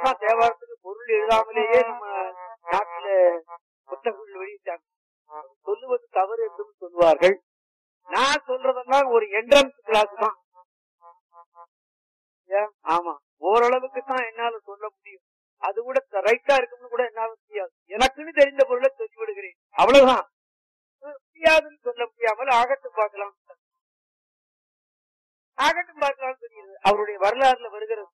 அதனாலதான் தேவாரத்துக்கு பொருள் எழுதாமலேயே நம்ம நாட்டுல புத்தகங்கள் வெளியிட்டாங்க சொல்லுவது தவறு என்றும் சொல்லுவார்கள் நான் சொல்றதெல்லாம் ஒரு என்ட்ரன்ஸ் கிளாஸ் தான் ஏன்? ஆமா ஓரளவுக்கு தான் என்னால சொல்ல முடியும் அது கூட ரைட்டா இருக்கும்னு கூட என்னால முடியாது எனக்குன்னு தெரிந்த பொருளை சொல்லி விடுகிறேன் அவ்வளவுதான் முடியாதுன்னு சொல்ல முடியாமல் ஆகட்டும் பார்க்கலாம் ஆகட்டும் பார்க்கலாம் தெரியுது அவருடைய வரலாறுல வருகிறது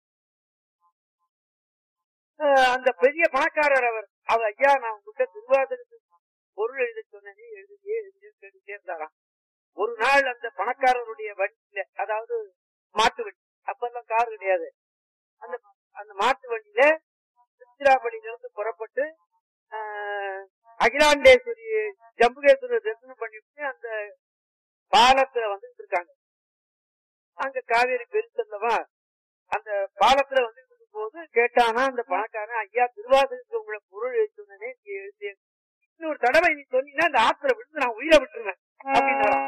அஹ் அந்த பெரிய பணக்காரர் அவர் அவர் ஐயா நான் உங்ககிட்ட திருவாதிரத்து பொருள் எழுத சொன்னே எழுதியே எழுதியே எழுதிட்டே இருந்தாராம் ஒரு நாள் அந்த பணக்காரருடைய வண்டியில அதாவது மாட்டு வண்டி அப்பெல்லாம் கார் கிடையாது அந்த அந்த மாட்டு வண்டியில திருச்சிராப்பள்ளியில இருந்து புறப்பட்டு ஆஹ், அகிலாண்டேஸ்வரி ஜம்புகேஸ்வரி தரிசனம் பண்ணிட்டு அந்த பாலத்துல வந்துட்டு இருக்காங்க அங்க காவேரி பெருசல்லவா அந்த பாலத்துல வந்து போது கேட்டானா அந்த பணக்காரன் ஐயா திருவாசகத்துக்கு உங்களை பொருள் எழுதுனே எழுதி இன்னொரு தடவை நீ சொன்னீங்கன்னா அந்த ஆத்துல விழுந்து நான் உயிரை விட்டுருவேன் அப்படின்னாராம்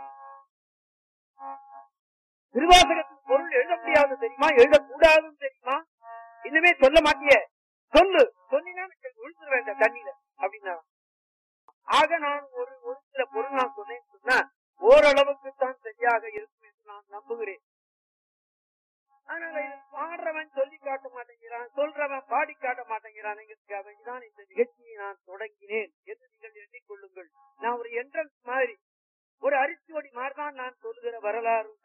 திருவாசகத்துக்கு பொருள் எழுத முடியாது தெரியுமா எழுதக்கூடாதுன்னு தெரியுமா இன்னுமே சொல்ல மாட்டியே சொல்லு சொன்னீங்கன்னா எனக்கு விழுந்துருவேன் இந்த தண்ணியில அப்படின்னாராம் ஆக நான் ஒரு ஒரு சில பொருள் நான் சொன்னேன்னு சொன்னா ஓரளவுக்கு தான் சரியாக இருக்கும் என்று நான் நம்புகிறேன் அதனால இது பாடுறவன் சொல்லி காட்ட மாட்டேங்கிறான் சொல்றவன் பாடி காட்ட மாட்டேங்கிறான் தான் இந்த நிகழ்ச்சியை நான் தொடங்கினேன் என்று நீங்கள் எண்ணிக்கொள்ளுங்கள் நான் ஒரு என்ட்ரன்ஸ் மாதிரி ஒரு அரிசியோடி மாதிரி தான் நான் சொல்லுகிற வரலாறு